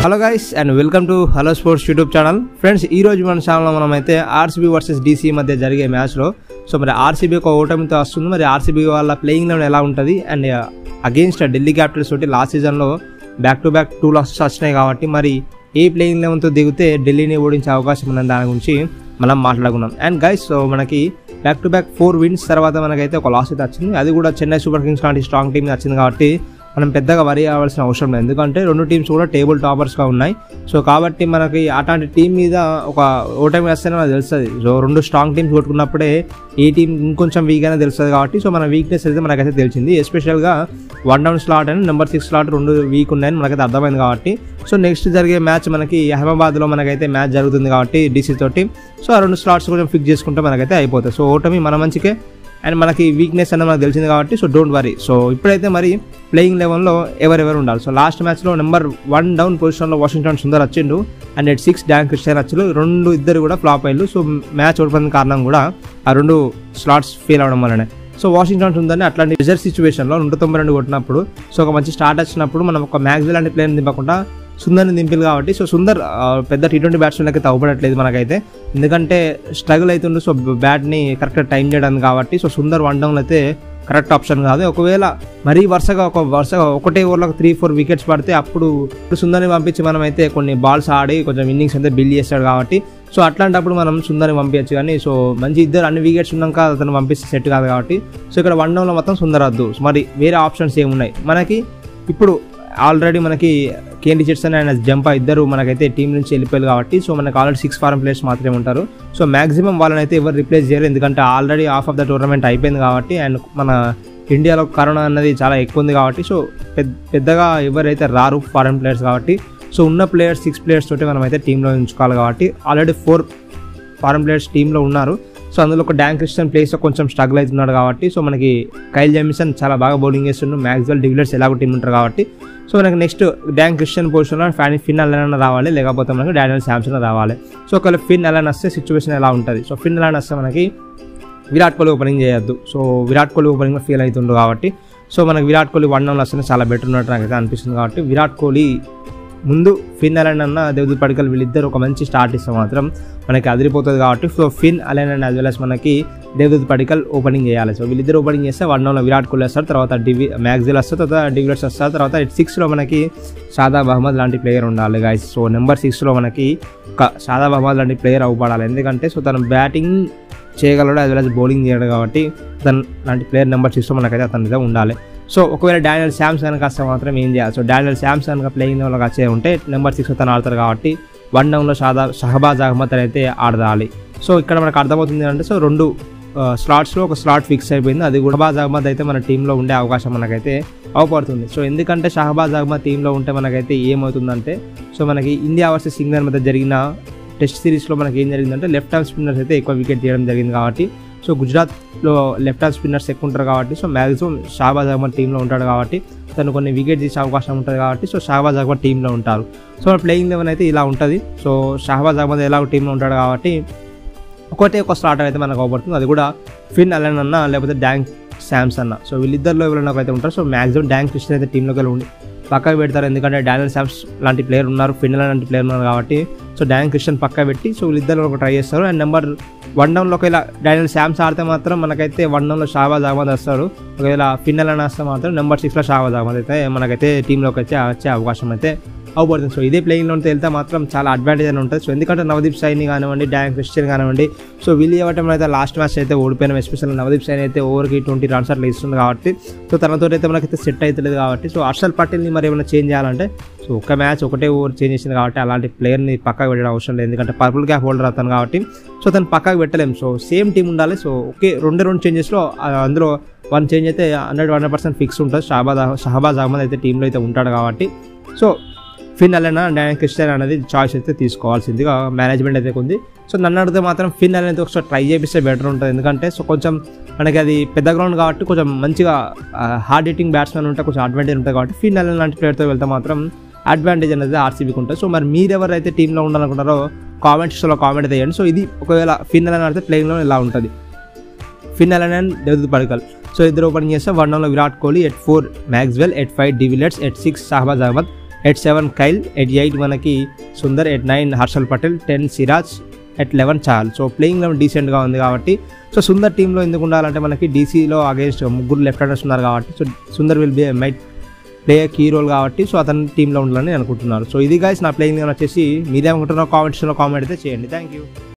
hello guys and welcome to hello sports YouTube channel friends ఈ రోజు మన ఛానల్లో మనం అయితే ఆర్సీబీ వర్సెస్ డీసీ మధ్య జరిగే మ్యాచ్లో సో మరి ఆర్సీబీ ఒక ఓటమితో వస్తుంది మరి ఆర్సీబీ వాళ్ళ ప్లేయింగ్ లెవెన్ ఎలా ఉంటుంది అండ్ అగేన్స్ట్ ఢిల్లీ క్యాపిటల్స్ తోటి లాస్ట్ సీజన్లో back to back two losses వచ్చినాయి కాబట్టి మరి ఏ ప్లేయింగ్ లెవెన్తో దిగితే ఢిల్లీని ఓడించే అవకాశం ఉన్న దాని గురించి మనం మాట్లాడుకున్నాం అండ్ గైస్ సో మనకి back to back four wins తర్వాత మనకైతే ఒక లాస్ అయితే వచ్చింది అది కూడా చెన్నై సూపర్ కింగ్స్ లాంటి స్ట్రాంగ్ టీం వచ్చింది కాబట్టి మనం పెద్దగా వరి అవ్వాల్సిన అవసరం లేదు ఎందుకంటే రెండు టీమ్స్ కూడా టేబుల్ టాపర్స్గా ఉన్నాయి సో కాబట్టి మనకి అట్లాంటి టీం మీద ఒక ఓటమి వేస్తేనే మనకు తెలుస్తుంది సో రెండు స్ట్రాంగ్ టీమ్స్ కొట్టుకున్నప్పుడే ఏ టీం ఇంకొంచెం వీక్ అయినా తెలుస్తుంది కాబట్టి సో మన వీక్నెస్ అయితే మనకైతే తెలిసింది ఎస్పెషల్గా one down slot and number six slot రెండు వీక్ ఉన్నాయని మనకైతే అర్థమైంది కాబట్టి సో నెక్స్ట్ జరిగే మ్యాచ్ మనకి అహ్మదాబాద్లో మనకైతే మ్యాచ్ జరుగుతుంది కాబట్టి డీసీ తోటి సో ఆ రెండు స్లాట్స్ కొంచెం ఫిక్స్ చేసుకుంటే మనకైతే అయిపోతుంది సో ఓటమి మన మంచికే అండ్ మనకి వీక్నెస్ అనేది మనకు తెలిసింది కాబట్టి సో డోంట్ వరీ సో ఇప్పుడైతే మరి ప్లేయింగ్ లెవెన్లో ఎవరెవరు ఉండాలి సో లాస్ట్ మ్యాచ్లో నెంబర్ వన్ డౌన్ పొజిషన్లో వాషింగ్టన్ సుందర్ వచ్చిండు and at six Dan Christian వచ్చారు రెండు ఇద్దరు కూడా ఫ్లాప్ అయ్యారు సో మ్యాచ్ ఓడిపోయిన కారణం కూడా ఆ రెండు స్లాట్స్ ఫెయిల్ అవడం వల్లనే సో వాషింగ్టన్ ఉందని అట్లాంటి రిజర్వ్ సిచ్యువేషన్లో నూట తొంభై రెండు కొట్టినప్పుడు సో ఒక మంచి స్టార్ట్ వచ్చినప్పుడు మనం ఒక మ్యాక్స్ లాంటి ప్లేయర్ని దింపకుండా సుందర్ని దింపిలు కాబట్టి సో సుందర్ ఆ, పెద్ద టీ ట్వంటీ బ్యాట్స్మెన్కి తవ్వబడట్లేదు మనకైతే ఎందుకంటే స్ట్రగుల్ అవుతుండు సో బ్యాట్ని కరెక్ట్ టైం చేయడానికి కాబట్టి సో సుందర్ వన్ డౌన్ అయితే కరెక్ట్ ఆప్షన్ కాదు ఒకవేళ మరీ వరుసగా ఒక వరుసగా ఒకటే ఓవర్లో త్రీ ఫోర్ వికెట్స్ పడితే అప్పుడు ఇప్పుడు సుందర్ని పంపించి మనం అయితే కొన్ని బాల్స్ ఆడి కొంచెం ఇన్నింగ్స్ అయితే బిల్డ్ చేస్తాడు కాబట్టి సో అట్లాంటప్పుడు మనం సుందర్ని పంపించచ్చు కానీ సో మంచి ఇద్దరు అన్ని వికెట్స్ ఉన్నాక అతను పంపిస్తే సెట్ కాదు కాబట్టి సో ఇక్కడ వన్ డౌన్లో మొత్తం సుందర్ వద్దు మరి వేరే ఆప్షన్స్ ఏమున్నాయి మనకి ఇప్పుడు ఆల్రెడీ మనకి కేన్ రిచర్డ్సన్ అండ్ జంపా ఇద్దరు మనకైతే టీం నుంచి వెళ్ళిపోయారు కాబట్టి సో మనకి ఆల్రెడీ సిక్స్ ఫారెన్ ప్లేయర్స్ మాత్రమే ఉంటారు సో మాక్సిమం వాళ్ళని అయితే ఎవరు రిప్లేస్ చేయరు ఎందుకంటే already half of the tournament అయిపోయింది కాబట్టి అండ్ మన ఇండియాలో కరోనా అన్నది చాలా ఎక్కువ ఉంది కాబట్టి సో పెద్ద పెద్దగా ఎవరైతే రారు ఫారెన్ ప్లేయర్స్ కాబట్టి సో ఉన్న ప్లేయర్స్ సిక్స్ ప్లేయర్స్ తోటి మనం అయితే టీంలో ఉంచుకోవాలి కాబట్టి ఆల్రెడీ ఫోర్ ఫారెన్ ప్లేయర్స్ టీంలో ఉన్నారు సో అందులో ఒక డాన్ క్రిస్టియన్ ప్లేస్లో కొంచెం స్ట్రగుల్ అవుతున్నాడు కాబట్టి సో మనకి కైల్ జెమిసన్ చాలా బాగా బౌలింగ్ చేస్తున్నాడు మ్యాక్సివల్ డివిలర్స్ ఎలాగో టీం ఉంటారు కాబట్టి సో మనకి నెక్స్ట్ డాన్ క్రిస్టియన్ పొజిషన్లో ఫ్యాన్ ఫిన్ అలన్ రావాలి లేకపోతే మనకి డానియల్ శాంసన్ రావాలి సో ఒకవేళ ఫిన్ అలన్ వస్తే సిచ్యువేషన్ ఎలా ఉంటుంది సో ఫిన్ అలన్ వస్తే మనకి విరాట్ కోహ్లీ ఓపెనింగ్ చేయొద్దు so Virat Kohli opening feel అవుతుండు కాబట్టి సో మనకి విరాట్ కోహ్లీ వన్ డౌన్ వస్తేనే చాలా బెటర్ ఉన్నట్టు నాకైతే అనిపిస్తుంది కాబట్టి విరాట్ కోహ్లీ ముందు ఫిన్ అలన్ అన్న దేవదూత్ పడికల్ వీళ్ళిద్దరు ఒక మంచి స్టార్ట్ ఇస్తే మాత్రం మనకి అదిరిపోతుంది కాబట్టి so Finn Allen and as well as మనకి దేవదూత్ పడికల్ ఓపెనింగ్ చేయాలి సో వీళ్ళిద్దరు ఓపెనింగ్ చేస్తే వన్ డౌన్లో విరాట్ కోహ్లీ వస్తారు తర్వాత డివి మ్యాగ్జిల్ వస్తారు తర్వాత డివిలర్స్ వస్తారు తర్వాత సిక్స్లో మనకి షాదాబ్ అహ్మద్ లాంటి ప్లేయర్ ఉండాలి గాయస్ సో నెంబర్ సిక్స్లో మనకి ఒక షాదాబ్ అహ్మద్ లాంటి ప్లేయర్ అవ్వబడాలి ఎందుకంటే సో తను బ్యాటింగ్ చేయగలడు యాజ్ వెల్ as బౌలింగ్ చేయడు కాబట్టి తను లాంటి ప్లేయర్ నెంబర్ సిక్స్లో మనకైతే అతని మీద ఉండాలి సో ఒకవేళ డానియల్ శామ్స్ కనుక వస్తే మాత్రం ఏం చేయాలి సో డానియల్ శామ్స్ కనుక ప్లేయింగ్ లెవెల్కి వచ్చే ఉంటే నెంబర్ సిక్స్ తను ఆడతారు కాబట్టి వన్ డౌన్లో షాదా షహబాజ్ అహ్మద్ అయితే ఆడదాలి సో ఇక్కడ మనకు అర్థమవుతుంది అంటే సో రెండు స్లాట్స్లో ఒక స్లాట్ ఫిక్స్ అయిపోయింది అది కూడా షహబాజ్ అహ్మద్ అయితే మన టీంలో ఉండే అవకాశం మనకైతే అవపడుతుంది సో ఎందుకంటే షహబాజ్ అహ్మద్ టీంలో ఉంటే మనకైతే ఏమవుతుందంటే సో మనకి ఇండియా వర్సెస్ ఇంగ్లాండ్ మధ్య జరిగిన టెస్ట్ సిరీస్లో మనకి ఏం జరిగిందంటే లెఫ్ట్ హ్యాండ్ స్పిన్నర్స్ అయితే ఎక్కువ వికెట్ తీయడం జరిగింది కాబట్టి సో గుజరాత్లో లెఫ్ట్ హ్యాండ్ స్పిన్నర్స్ ఎక్కువ ఉంటారు కాబట్టి సో మ్యాక్సిమం షాబాజ్ అహ్మద్ టీంలో ఉంటాడు కాబట్టి తను కొన్ని వికెట్ తీసే అవకాశం ఉంటుంది కాబట్టి సో షాబాజ్ అహ్మద్ టీంలో ఉంటారు సో ప్లేయింగ్ లెవెన్ అయితే ఇలా ఉంటుంది సో షాబాజ్ అహ్మద్ ఎలాగో టీంలో ఉంటాడు కాబట్టి ఒకటే ఒక స్టార్టర్ అయితే మనకు అవబడుతుంది అది కూడా ఫిన్ అలన్ అన్న లేకపోతే డ్యాంక్ శామ్స్ అన్న సో వీళ్ళిద్దరిలో ఎవరైనా అయితే ఉంటారు సో మ్యాక్సిమం డ్యాంక్ క్రిస్టియన్ అయితే టీంలోకి వెళ్ళి ఉండి పక్కకు పెడతారు ఎందుకంటే డానియల్ శామ్స్ లాంటి ప్లేయర్ ఉన్నారు ఫిన్ అలన్ లాంటి ప్లేయర్ ఉన్నారు కాబట్టి సో డాన్ క్రిస్టియన్ పక్క పెట్టి సో వీళ్ళిద్దరు ఒక ట్రై చేస్తారు అండ్ నెంబర్ వన్ డౌన్లో ఒకవేళ డానియల్ శామ్స్ ఆడితే మాత్రం మనకైతే వన్ డౌన్లో షాబాజ్ అహ్మద్ వస్తాడు ఒకవేళ ఫిన్ అలన్ వస్తే మాత్రం నెంబర్ సిక్స్లో షాబాజ్ అహ్మద్ అయితే మనకైతే టీంలోకి వచ్చే వచ్చే అవకాశం అయితే అవబడుతుంది సో ఇదే ప్లేయింగ్లో వెళ్తే మాత్రం చాలా అడ్వాంటేజ్ అని ఉంటుంది సో ఎందుకంటే నవదీప్ సైని కానివ్వండి డాన్ క్రిస్టియన్ కానివ్వండి సో వీళ్ళు ఇవ్వటం అయితే లాస్ట్ మ్యాచ్ అయితే ఓడిపోయినాం ఎస్పెషల్ నవదీప్ సైని అయితే ఓవర్కి ట్వంటీ రన్స్ అట్లా ఇస్తుంది కాబట్టి సో తనతో అయితే మనకైతే సెట్ అవుతలేదు కాబట్టి సో హర్షల్ పటేల్ని మరి ఏమైనా చేంజ్ చేయాలంటే సో ఒక మ్యాచ్ ఒకటే ఓవర్ చేంజ్ చేసింది కాబట్టి అలాంటి ప్లేయర్ని పక్కకు పెట్టడం అవసరం లేదు ఎందుకంటే పర్పుల్ క్యాప్ హోల్డర్ అవుతాను కాబట్టి సో తను పక్కకు పెట్టలేము సో సేమ్ టీం ఉండాలి సో ఒకే రెండు రెండు చేంజెస్లో అందులో వన్ చేంజ్ అయితే హండ్రెడ్ హండ్రెడ్ పర్సెంట్ ఫిక్స్ ఉంటుంది షహబాజ్ షహబాజ్ అహ్మద్ అయితే టీంలో అయితే ఉంటాడు కాబట్టి so Finn Allen Dan Christian అనేది చాయిస్ అయితే తీసుకోవాల్సిందిగా మేనేజ్మెంట్ అయితే ఉంది సో నన్ను అడిగితే మాత్రం ఫిన్ అలెన్ అయితే ఒకసారి ట్రై చేపిస్తే బెటర్ ఉంటుంది ఎందుకంటే సో కొంచెం మనకి అది పెద్ద గ్రౌండ్ కాబట్టి కొంచెం మంచిగా హార్డ్ హిట్టింగ్ బ్యాట్స్మెన్ ఉంటే కొంచెం అడ్వాంటేజ్ ఉంటుంది కాబట్టి ఫిన్ అలెన్ లాంటి ప్లేయర్తో వెళ్తే మాత్రం అడ్వాంటేజ్ అనేది ఆర్సీబీకి ఉంటుంది సో మరి మీరు ఎవరైతే టీంలో ఉండాలనుకుంటారో కామెంట్స్లో కామెంట్ అయితే చేయండి సో ఇది ఒకవేళ ఫిన్ అలెన్ ఆడితే ప్లేయింగ్లో ఇలా ఉంటుంది Finn Allen and Devdutt Padikkal so ఇద్దరు ఓపెనింగ్ చేస్తే వన్ డౌన్లో Virat Kohli at four Maxwell at five de Villiers at six Shahbaz Ahmed at seven Kyle at eight మనకి Sundar at nine Harshal Patel ten Siraj at eleven Chahal so playing eleven డీసెంట్గా ఉంది కాబట్టి సో సుందర్ టీంలో ఎందుకు ఉండాలంటే మనకి డీసీలో అగేన్స్ట్ ముగ్గురు లెఫ్ట్ హ్యాండర్స్ ఉన్నారు కాబట్టి so Sundar will be might play key role కాబట్టి సో అతని టీంలో ఉండాలని అనుకుంటున్నారు సో ఇది గైస్ నా ప్లేయింగ్ వచ్చేసి మీరేమనుకుంటున్నారో కామెంట్స్లో కామెంట్ అయితే చేయండి థ్యాంక్ యూ